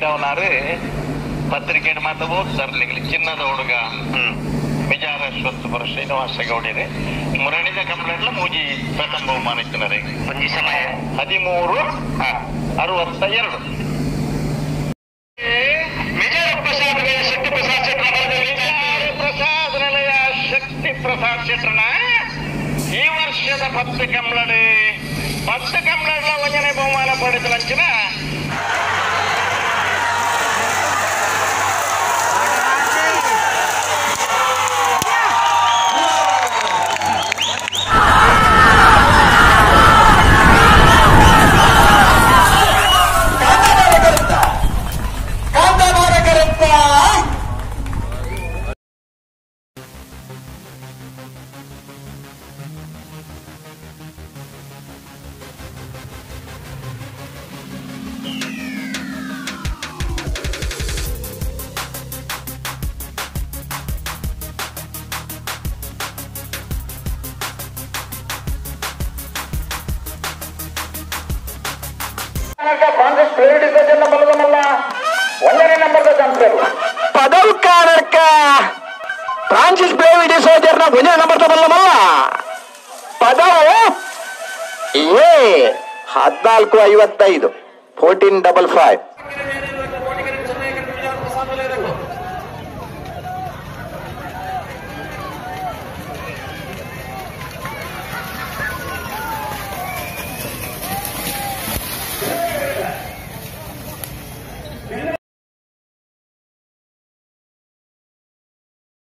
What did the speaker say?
ಅವನಾರು ಪತ್ರಿಕೆ ಮಾತು ಓದ್ತಾರ್ಲಿಕ್ಕೆ ಚಿನ್ನದ ಹುಡುಗ ವಿಚಾರ ಶ್ವತ್ಪುರ ಶ್ರೀನಿವಾಸ ಗೌಡಿರೆ ಮುರಳಿದ ಕಂಪ್ಲೇಂಟ್ಲ ಮೂಜಿ ಪ್ರಥಮ ಬಹುಮಾನ ಇತ್ತಿನರೆ ಒಂಜಿ ಸಮಯ ಹದಿಮೂರು ಅರವತ್ತ ಎರಡು ವಿಜಯ ಪ್ರಸಾದ್ ಶಕ್ತಿ ಪ್ರಸಾದ್ ಶೆಟ್ಟಿ ಪ್ರಸಾದ್ ನಿಲಯ ಶಕ್ತಿ ಪ್ರಸಾದ್ ಶೆಟ್ರನ ಈ ವರ್ಷದ ಪತ್ತು ಕಂಬಳಡಿ ಪತ್ತು ಕಂಬಳಗಳ ಒಂದನೇ ಬಹುಮಾನ ಪಡೆದ ಲಂಚಿನ ಕಾಂಗ್ರೆಸ್ ಪ್ರೇರಿತ ಜನ ಬಲದಮಲ್ಲ ಒಂದನೇ ನಂಬರ್ದ ಚಾನ್ಸರ್ ಪದವಿಕಾರಕ ಫ್ರಾನ್ಸಿಸ್ ಬ್ರೇವಿಡಿ ಸೋಜರ್ನ ಒಂದನೇ ನಂಬರ್ ತಗೊಳ್ಳಮಲ್ಲ ಪದವು ಎ ಹದಿನಾಲ್ಕು ಐವತ್ತೈದು ಫೋರ್ಟೀನ್ ಡಬಲ್ ಫೈವ್